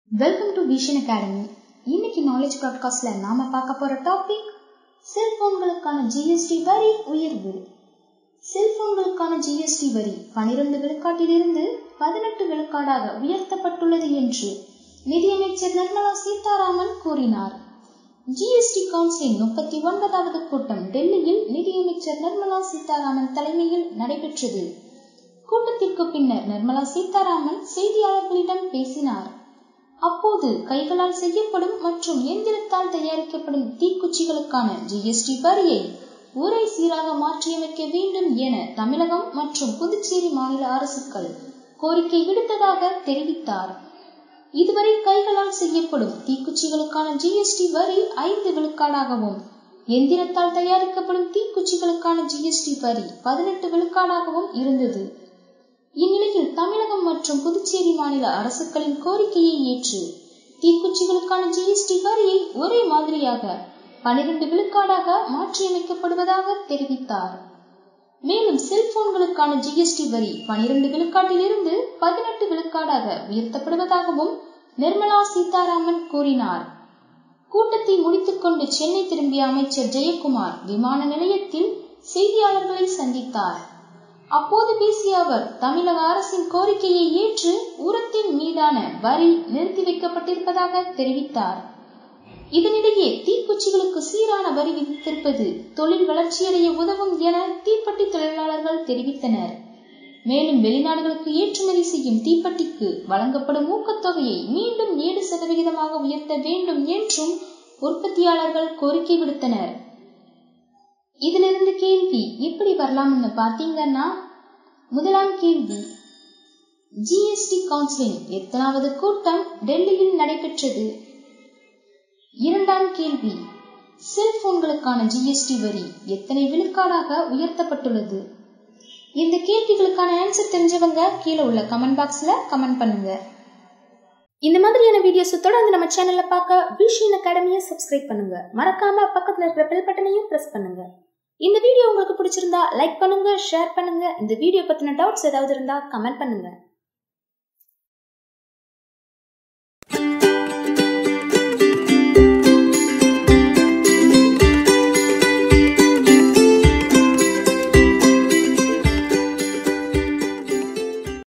welcome to vision academy இன்னைக்கு knowledge ப்ராட்காஸ்ட்ல நாம பார்க்க போற டாபிக் செல்போன்களுக்கான ஜிஎஸ்டி வரி உயர்வு செல்போன்களுக்கான ஜிஎஸ்டி வரி பனிரெண்டு விழுக்காட்டிலிருந்து பதினெட்டு விழுக்காடாக உயர்த்தப்பட்டுள்ளது என்று நிதியமைச்சர் நிர்மலா சீதாராமன் கூறினார் ஜிஎஸ்டி கவுன்சிலின் முப்பத்தி ஒன்பதாவது கூட்டம் டெல்லியில் நிதியமைச்சர் நிர்மலா சீதாராமன் தலைமையில் நடைபெற்றது கூட்டத்திற்கு பின்னர் நிர்மலா சீதாராமன் செய்தியாளர்களிடம் பேசினார் அப்போது கைகளால் செய்யப்படும் மற்றும் எந்திரத்தால் தயாரிக்கப்படும் தீக்குச்சிகளுக்கான ஜிஎஸ்டி வரியை ஒரே சீராக மாற்றியமைக்க வேண்டும் என தமிழகம் மற்றும் புதுச்சேரி மாநில அரசுகள் கோரிக்கை விடுத்ததாக தெரிவித்தார் இதுவரை கைகளால் செய்யப்படும் தீக்குச்சிகளுக்கான ஜிஎஸ்டி வரி ஐந்து விழுக்காடாகவும் எந்திரத்தால் தயாரிக்கப்படும் தீக்குச்சிகளுக்கான ஜிஎஸ்டி வரி பதினெட்டு விழுக்காடாகவும் இருந்தது இந்நிலையில் தமிழகம் மற்றும் புதுச்சேரி மாநில அரசுகளின் கோரிக்கையை ஏற்று தீக்குச்சிகளுக்கான ஜிஎஸ்டி வரியை ஒரே மாதிரியாக பனிரெண்டு விழுக்காடாக மாற்றியமைக்கப்படுவதாக தெரிவித்தார் மேலும் செல்போன்களுக்கான ஜிஎஸ்டி வரி பனிரெண்டு விழுக்காட்டிலிருந்து பதினெட்டு விழுக்காடாக உயர்த்தப்படுவதாகவும் நிர்மலா சீதாராமன் கூறினார் கூட்டத்தை முடித்துக்கொண்டு சென்னை திரும்பிய அமைச்சர் ஜெயக்குமார் விமான நிலையத்தில் செய்தியாளர்களை சந்தித்தார் அப்போது பேசிய அவர் தமிழக அரசின் கோரிக்கையை ஏற்று உரத்தின் மீதான வரி நிறுத்தி வைக்கப்பட்டிருப்பதாக தெரிவித்தார் இதனிடையே தீக்குச்சிகளுக்கு சீரான வரி விதித்திருப்பது தொழில் வளர்ச்சியடைய உதவும் என தீப்பெட்டி தொழிலாளர்கள் தெரிவித்தனர் மேலும் வெளிநாடுகளுக்கு ஏற்றுமதி செய்யும் தீப்பெட்டிக்கு வழங்கப்படும் ஊக்கத்தொகையை மீண்டும் ஏழு சதவிகிதமாக உயர்த்த வேண்டும் என்றும் உற்பத்தியாளர்கள் கோரிக்கை விடுத்தனர் இதிலிருந்து கேள்வி எப்படி வரலாம்னு பாத்தீங்கன்னா முதலாம் கேள்வி ஜிஎஸ்டி கவுன்சிலின் எத்தனாவது கூட்டம் டெல்லியில் நடைபெற்றது இரண்டாம் கேள்வி செல்போன்களுக்கான ஜிஎஸ்டி வரி எத்தனை விழுக்காடாக உயர்த்தப்பட்டுள்ளது இந்த கேள்விகளுக்கான ஆன்சர் தெரிஞ்சவங்க கீழே உள்ள கமெண்ட் பாக்ஸ்ல கமெண்ட் பண்ணுங்க இந்த மாதிரியான வீடியோஸ் தொடர்ந்து நம்ம சேனல்ல பார்க்க விஷன் அகாடமியை சப்ஸ்கிரைப் பண்ணுங்க மறக்காம பக்கத்துல இருக்கிற பெல் பட்டனையும் பிரஸ் பண்ணுங்க இந்த வீடியோ உங்களுக்கு பிடிச்சிருந்தா லைக் பண்ணுங்க ஷேர் பண்ணுங்க இந்த வீடியோ பத்தின டவுட்ஸ் ஏதாவது இருந்தா கமெண்ட் பண்ணுங்க